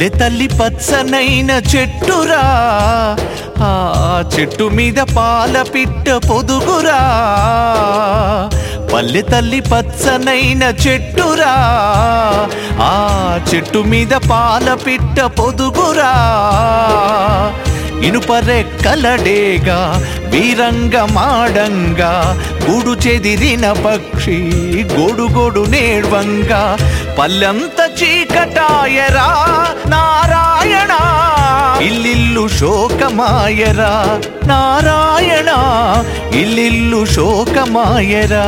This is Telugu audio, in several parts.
పల్లె తల్లి పచ్చనైన చెట్టురా ఆ చెట్టు మీద పాల పిట్ట పొదుగురా పల్లె తల్లి పచ్చనైన చెట్టురా ఆ చెట్టు మీద పాల పిట్ట పొదుగురా ఇనుప రెక్కలడేగా వీరంగ మాడంగా గూడు చెదిరిన పక్షి గోడు గోడు నేడ్వంగా పల్లెంత చీకటాయరా నారాయణ ఇల్లిల్లు శోకమాయరా నారాయణ ఇల్లిల్లు శోకమాయరా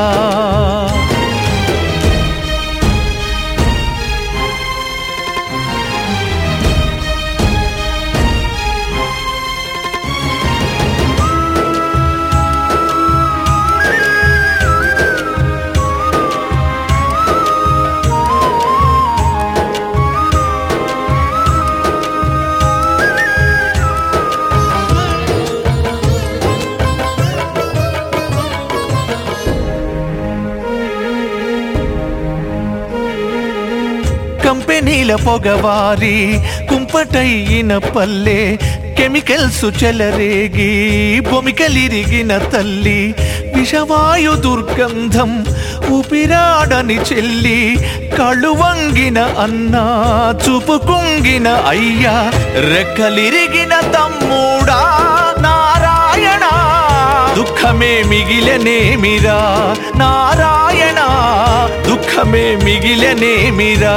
కంపెనీల పొగవారి కుంపటయ్యిన పల్లె కెమికల్స్ చెలరేగి బొమికలిరిగిన తల్లి విషవాయు దుర్గంధం ఊపిరాడని చెల్లి కళ్ళు వంగిన అన్నా చూపు కుంగిన అయ్యా రెక్కలిరిగిన తమ్ముడా నారాయణ దుఃఖమే మిగిలనేమిరా నారాయణ దుఃఖమే మిగిలనేమిరా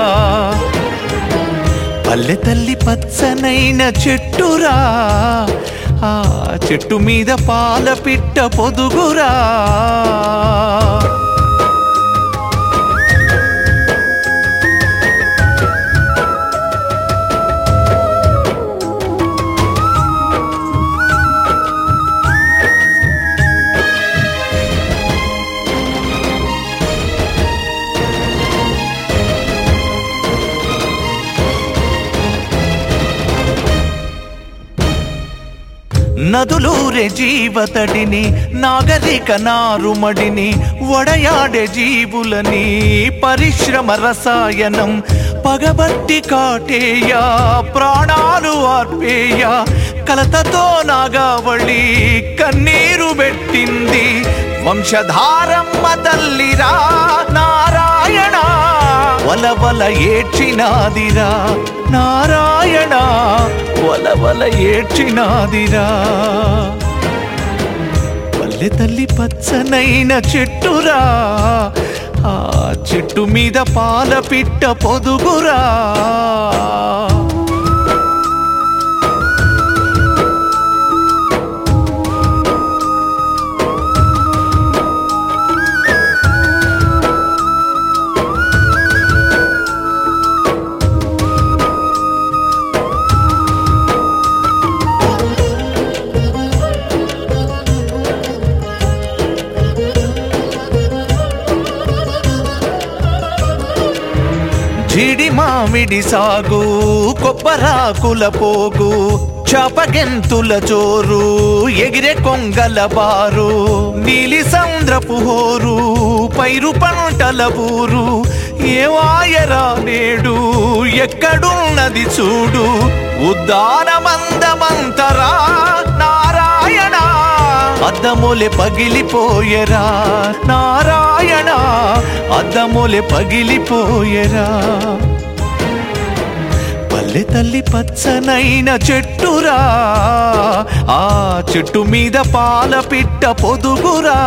పల్లె తల్లి పచ్చనైన చెట్టురా ఆ చెట్టు మీద పాల పిట్ట పొదుగురా నదులూరే జీవతడిని నాగరిక నారుమడిని వడయాడే జీవులని పరిశ్రమ రసాయనం పగబట్టి కాటేయ ప్రాణాలు ఆర్పేయ కలతతో నాగావళి కన్నీరు పెట్టింది వంశధారమ్మ తల్లిరా నారాయణ వలవల ఏడ్చినాదిరా నారాయణ వలవల ఏడ్చినాదిరా పల్లె తల్లి పచ్చనైన చెట్టురా ఆ చెట్టు మీద పాల పిట్ట పొదుగురా జీడి మామిడి సాగు కొబ్బరాకుల పోగు చాపగెంతుల చోరు ఎగిరే కొంగల బారు నీలి సంద్రపు హోరు పైరు పంటల ఊరు ఏ వాయరా నేడు ఎక్కడున్నది చూడు ఉద్దానమందమంతరా నారాయణ అద్దములే పగిలిపోయరా నారాయణ అద్దములే పగిలిపోయరా పల్లె తల్లి పచ్చనైన చెట్టురా ఆ చెట్టు మీద పాల పిట్ట పొదుగురా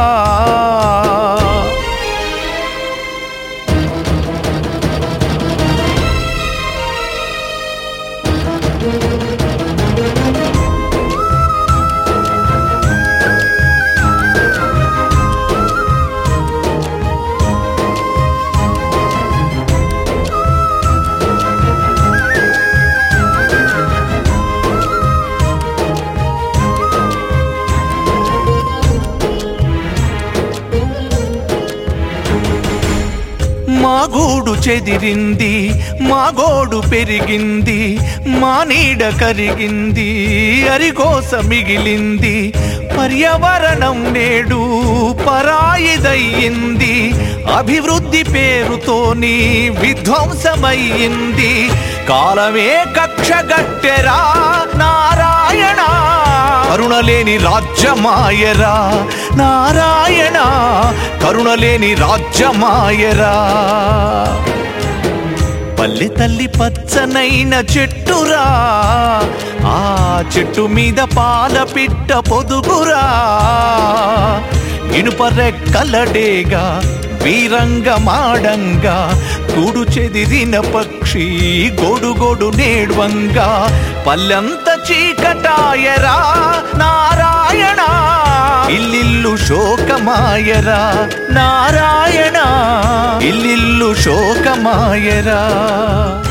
మా గూడు చెదిరింది మా గోడు పెరిగింది మా నీడ కరిగింది అరిగోస మిగిలింది పర్యావరణం నేడు పరాయిదయ్యింది అభివృద్ధి పేరుతోని విధ్వంసమయ్యింది కాలమే కక్షగట్టెరా నారాయణ కరుణలేని రాజ్యమాయరా నారాయణ కరుణలేని రాజ్యమాయరా పల్లె తల్లి పచ్చనైన చెట్టురా ఆ చెట్టు మీద పాల పిట్ట పొదుగురా ఇనుప రెక్కలడేగా వీరంగమాడంగా కూడు చెదిరిన పక్షి గొడుగొడు నేడ్వంగా పల్లెంత చీకటాయరా నారాయణ ఇల్లిల్లు శోకమాయరా నారాయణ ఇల్లిల్లు శోకమాయరా